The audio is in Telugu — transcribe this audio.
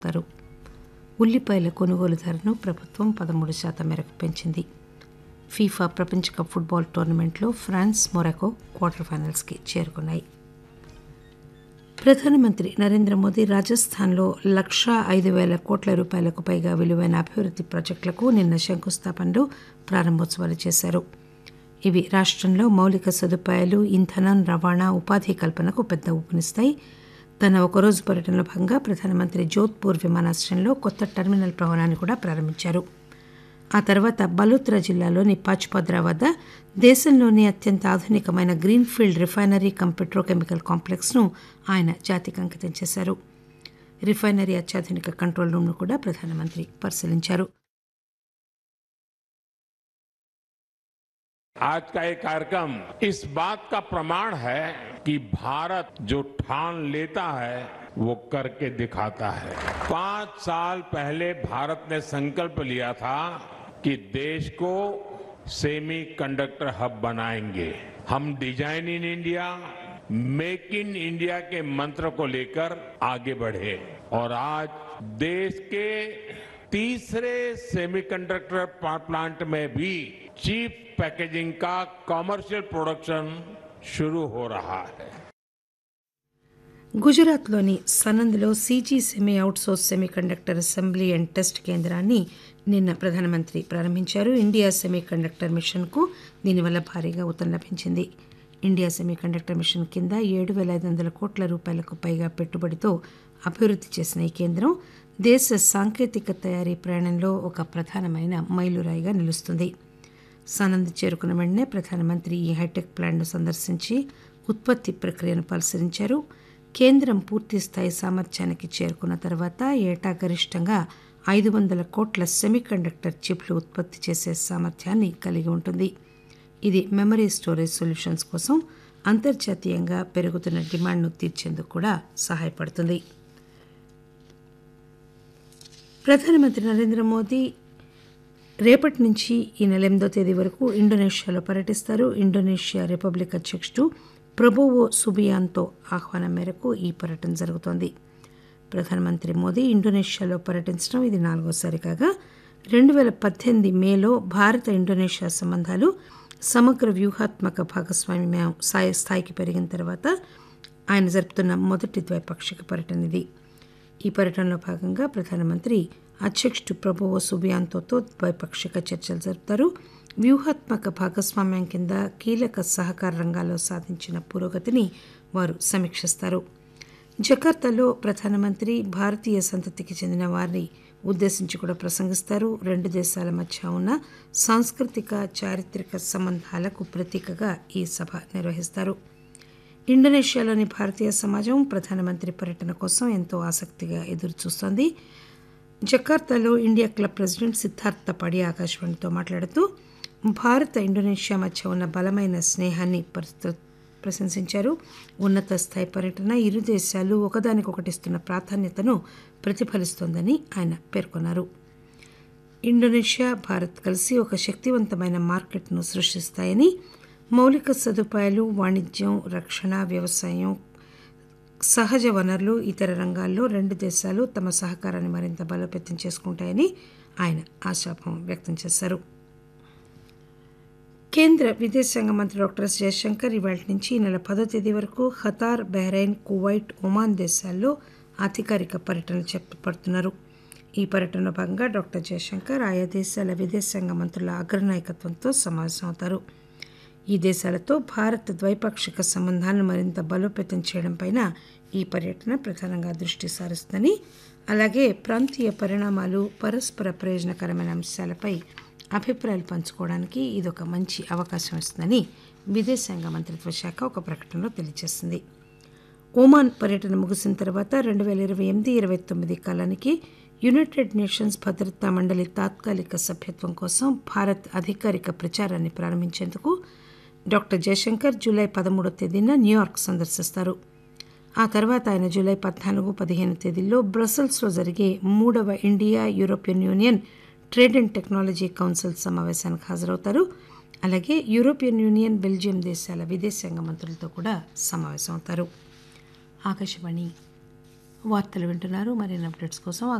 తారు ఉల్లిపాయల కొనుగోలు ధరను ప్రభుత్వం పదమూడు శాతం మేరకు పెంచింది ఫీఫా ప్రపంచ కప్ ఫుట్బాల్ టోర్నమెంట్లో ఫ్రాన్స్ మొరాకో క్వార్టర్ ఫైనల్స్కి చేరుకున్నాయి ప్రధానమంత్రి నరేంద్ర మోదీ రాజస్థాన్లో లక్షా ఐదు వేల కోట్ల రూపాయలకు పైగా విలువైన అభివృద్ది ప్రాజెక్టులకు నిన్న శంకుస్థాపనలు ప్రారంభోత్సవాలు చేశారు ఇవి రాష్టంలో మౌలిక సదుపాయాలు ఇంధనం రవాణా ఉపాధి కల్పనకు పెద్ద ఊపునిస్తాయి తన ఒకరోజు పర్యటనలో భాగంగా ప్రధానమంత్రి జోధ్పూర్ విమానాశ్రయంలో కొత్త టెర్మినల్ భవనాన్ని కూడా ప్రారంభించారు ఆ తర్వాత బలోత్రా జిల్లాలోని పాచ్పద్రా వద్ద దేశంలోనే అత్యంత ఆధునికమైన గ్రీన్ఫీల్డ్ రిఫైనరీ కమ్ పెట్రోకెమికల్ కాంప్లెక్స్ను ఆయన జాతికి అంకితం చేశారు రిఫైనరీ అత్యాధునిక కంట్రోల్ రూమ్ను కూడా ప్రధానమంత్రి పరిశీలించారు आज का ये कार्यक्रम इस बात का प्रमाण है कि भारत जो ठान लेता है वो करके दिखाता है पांच साल पहले भारत ने संकल्प लिया था कि देश को सेमी कंडक्टर हब बनाएंगे हम design in India make in India के मंत्र को लेकर आगे बढ़े और आज देश के तीसरे सेमीकंडक्टर प्लांट में भी चीप पैकेजिंग का कमर्शियल प्रोडक्शन शुरू हो रहा है గుజరాత్లోని సనంద్లో CG semi outsource semiconductor assembly and test కేంద్రాన్ని నిన్న ప్రధానమంత్రి ప్రారంభించారు ఇండియా సెమీ కండక్టర్ మిషన్కు దీనివల్ల భారీగా ఊతం లభించింది ఇండియా సెమీ కండక్టర్ మిషన్ కింద ఏడు వేల ఐదు వందల కోట్ల రూపాయలకు పైగా పెట్టుబడితో అభివృద్ధి చేసిన ఈ కేంద్రం దేశ సాంకేతిక తయారీ ప్రయాణంలో ఒక ప్రధానమైన మైలురాయిగా నిలుస్తుంది సనంద్ చేరుకున్న వెంటనే ప్రధానమంత్రి ఈ హైటెక్ ప్లాంట్ను సందర్శించి ఉత్పత్తి ప్రక్రియను పరిశీలించారు కేంద్రం పూర్తి స్థాయి సామర్థ్యానికి చేరుకున్న తర్వాత ఏటా గరిష్టంగా ఐదు వందల కోట్ల సెమీకండక్టర్ చిప్లు ఉత్పత్తి చేసే సామర్థ్యాన్ని కలిగి ఉంటుంది ఇది మెమరీ స్టోరేజ్ సొల్యూషన్స్ కోసం అంతర్జాతీయంగా పెరుగుతున్న డిమాండ్ను తీర్చేందుకు కూడా సహాయపడుతుంది ప్రధానమంత్రి నరేంద్ర మోదీ రేపటి నుంచి ఈ నెల ఎనిమిదో తేదీ వరకు ఇండోనేషియాలో పర్యటిస్తారు ఇండోనేషియా రిపబ్లిక్ అధ్యక్షుడు ప్రబోవో సుబియాంతో ఆహ్వానం మేరకు ఈ పర్యటన జరుగుతోంది ప్రధానమంత్రి మోదీ ఇండోనేషియాలో పర్యటించడం ఇది నాలుగోసారి కాగా రెండు వేల పద్దెనిమిది మేలో భారత ఇండోనేషియా సంబంధాలు సమగ్ర వ్యూహాత్మక భాగస్వామ్యం స్థాయి స్థాయికి పెరిగిన తర్వాత ఆయన జరుపుతున్న మొదటి ద్వైపాక్షిక పర్యటన ఇది ఈ పర్యటనలో భాగంగా ప్రధానమంత్రి అధ్యక్షుడు ప్రభువో సుబియాంతోతో ద్వైపాక్షిక చర్చలు జరుపుతారు వ్యూహాత్మక భాగస్వామ్యం కింద కీలక సహకార రంగాల్లో సాధించిన పురోగతిని వారు సమీక్షిస్తారు జకార్తాలో ప్రధానమంత్రి భారతీయ సంతతికి చెందిన వారిని ఉద్దేశించి కూడా ప్రసంగిస్తారు రెండు దేశాల మధ్య ఉన్న సాంస్కృతిక చారిత్రక సంబంధాలకు ప్రతీకగా ఈ సభ నిర్వహిస్తారు ఇండోనేషియాలోని భారతీయ సమాజం ప్రధానమంత్రి పర్యటన కోసం ఎంతో ఆసక్తిగా ఎదురుచూస్తోంది జకార్తాలో ఇండియా క్లబ్ ప్రెసిడెంట్ సిద్ధార్థ పడి ఆకాశవాణితో మాట్లాడుతూ భారత ఇండోనేషియా మధ్య ఉన్న బలమైన స్నేహాన్ని ప్రశంసించారు ఉన్నత స్థాయి పర్యటన ఇరు దేశాలు ఒకదానికొకటి ఇస్తున్న ప్రాధాన్యతను ప్రతిఫలిస్తోందని ఆయన పేర్కొన్నారు ఇండోనేషియా భారత్ కలిసి ఒక శక్తివంతమైన మార్కెట్ను సృష్టిస్తాయని మౌలిక సదుపాయాలు వాణిజ్యం రక్షణ వ్యవసాయం సహజ వనరులు ఇతర రంగాల్లో రెండు దేశాలు తమ సహకారాన్ని మరింత బలోపేతం చేసుకుంటాయని ఆయన ఆశాభావం వ్యక్తం చేశారు కేంద్ర విదేశాంగ మంత్రి డాక్టర్ ఎస్ జయశంకర్ ఇవాళ నుంచి ఈ నెల పదో తేదీ వరకు ఖతార్ బహ్రెయిన్ కువైట్ ఒమాన్ దేశాల్లో అధికారిక పర్యటనలు చేపడుతున్నారు ఈ పర్యటనలో భాగంగా డాక్టర్ జయశంకర్ ఆయా దేశాల విదేశాంగ మంత్రుల అగ్రనాయకత్వంతో సమావేశమవుతారు ఈ దేశాలతో భారత్ ద్వైపాక్షిక సంబంధాలను మరింత బలోపేతం చేయడంపైన ఈ పర్యటన ప్రధానంగా దృష్టి సారిస్తుందని అలాగే ప్రాంతీయ పరిణామాలు పరస్పర ప్రయోజనకరమైన అంశాలపై అభిప్రాయాలు పంచుకోవడానికి ఇదొక మంచి అవకాశం ఇస్తుందని విదేశాంగ మంత్రిత్వ శాఖ ఒక ప్రకటనలో తెలియజేసింది ఒమాన్ పర్యటన ముగిసిన తర్వాత రెండు వేల ఇరవై ఎనిమిది ఇరవై తొమ్మిది కాలానికి యునైటెడ్ నేషన్స్ భద్రతా మండలి తాత్కాలిక సభ్యత్వం కోసం భారత్ అధికారిక ప్రచారాన్ని ప్రారంభించేందుకు డాక్టర్ జయశంకర్ జూలై పదమూడో తేదీన న్యూయార్క్ సందర్శిస్తారు ఆ తర్వాత ఆయన జూలై పద్నాలుగు పదిహేను తేదీల్లో బ్రసెల్స్లో జరిగే మూడవ India European Union trade and technology council సమావేశానికి హాజరవుతారు అలాగే యూరోపియన్ యూనియన్ బెల్జియం దేశాల విదేశాంగ మంత్రులతో కూడా సమావేశమవుతారు ఆకాశవాణి వార్తలు వింటున్నారు మరిన్ని అప్డేట్స్ కోసం